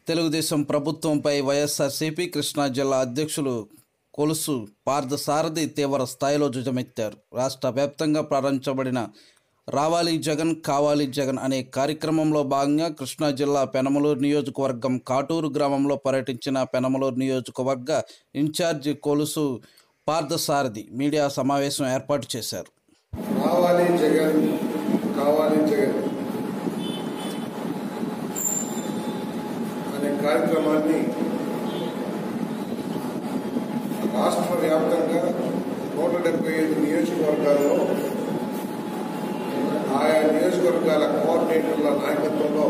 తెలుగుదేశం ప్రభుత్వంపై వైఎస్ఆర్సీపీ కృష్ణా జిల్లా అధ్యక్షులు కొలుసు పార్థసారథి తీవ్ర స్థాయిలో జుజమెత్తారు రాష్ట్ర వ్యాప్తంగా ప్రారంభించబడిన రావాలి జగన్ కావాలి జగన్ అనే కార్యక్రమంలో భాగంగా కృష్ణా జిల్లా పెనమలూరు నియోజకవర్గం కాటూరు గ్రామంలో పర్యటించిన పెనమలూరు నియోజకవర్గ ఇన్ఛార్జి కొలుసు పార్థసారథి మీడియా సమావేశం ఏర్పాటు చేశారు రావాలి జగన్ కావాలి జగన్ అనే కార్యక్రమాన్ని రాష్ట్ర వ్యాప్తంగా నూట డెబ్బై ఐదు నియోజకవర్గాల్లో ఆయా నియోజకవర్గాల కోఆర్డినేటర్ల నాయకత్వంలో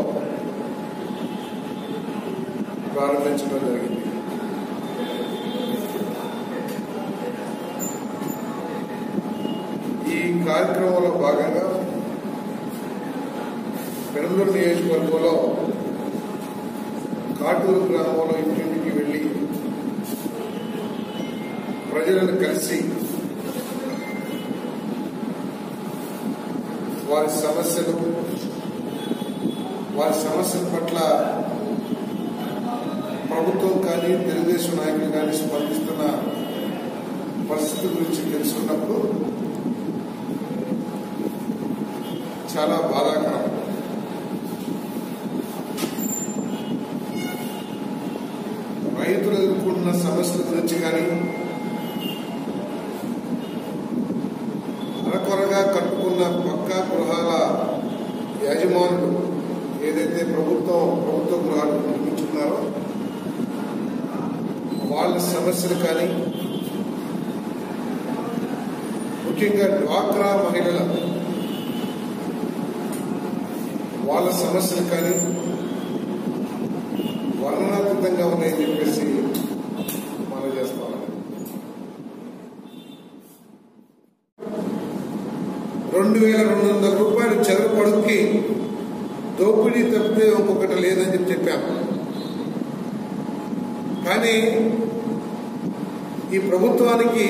ప్రారంభించడం జరిగింది ఈ కార్యక్రమంలో భాగంగా పెరందూరు నియోజకవర్గంలో కాటూరు గ్రామంలో ఇంటింటికి వెళ్లి ప్రజలను కలిసి వారి సమస్యలు వారి సమస్యల పట్ల ప్రభుత్వం కానీ తెలుగుదేశం నాయకులు కానీ స్పందిస్తున్న పరిస్థితి గురించి తెలుసుకున్నప్పుడు చాలా బాధాకరం రైతులు ఎదుర్కొంటున్న సమస్యల గురించి కానీ అరకొరగా కట్టుకున్న పక్కా గృహాల యాజమానులు ఏదైతే ప్రభుత్వం ప్రభుత్వ గృహాలు నిర్మించుకున్నారో వాళ్ళ సమస్యలు కానీ ముఖ్యంగా డ్వాక్రా మహిళల వాళ్ళ సమస్యలు కానీ వర్ణనాతీతంగా ఉన్నాయని చెప్పేసి మనం చేస్తాం రెండు వేల రెండు వందల రూపాయలు చదర పడుక్కి దోపిడీ తప్పితే ఇంకొకటి లేదని చెప్పి చెప్పాము కానీ ఈ ప్రభుత్వానికి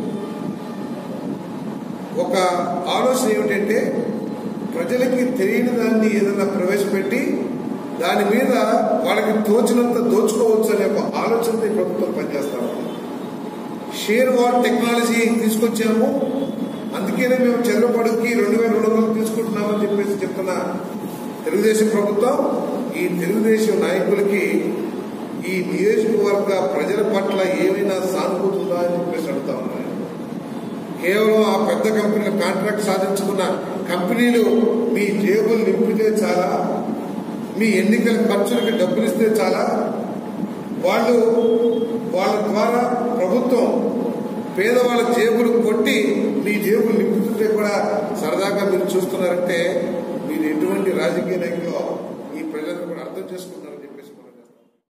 ఒక ఆలోచన ఏమిటంటే ప్రజలకి తెలియని దాన్ని ఏదైనా ప్రవేశపెట్టి దాని మీద వాళ్ళకి తోచినంత దోచుకోవచ్చు అనే ఒక ఆలోచనతో ఈ ప్రభుత్వం పనిచేస్తాము షేర్ వార్ టెక్నాలజీ తీసుకొచ్చాము అందుకనే మేము చంద్రపడుకి రెండు వేల రెండు వందలు తీసుకుంటున్నామని చెప్పేసి చెప్తున్న తెలుగుదేశం ప్రభుత్వం ఈ తెలుగుదేశం నాయకులకి ఈ నియోజకవర్గ ప్రజల పట్ల ఏమైనా సానుభూతి ఉందా అని చెప్పేసి అడుగుతా ఉన్నాయి కేవలం ఆ పెద్ద కంపెనీలు కాంట్రాక్ట్ సాధించుకున్న కంపెనీలు మీ జేబులు నింపితే చాలా మీ ఎన్నికల ఖర్చులకి డబ్బులు ఇస్తే చాలా వాళ్ళు వాళ్ళ ద్వారా ప్రభుత్వం పేదవాళ్ళ జేబులు కొట్టి మీ జేబులు నింపుతుంటే కూడా సరదాగా మీరు చూస్తున్నారంటే మీరు ఎటువంటి రాజకీయ నాయకులు ఈ ప్రజలను కూడా అర్థం చేసుకుంటారని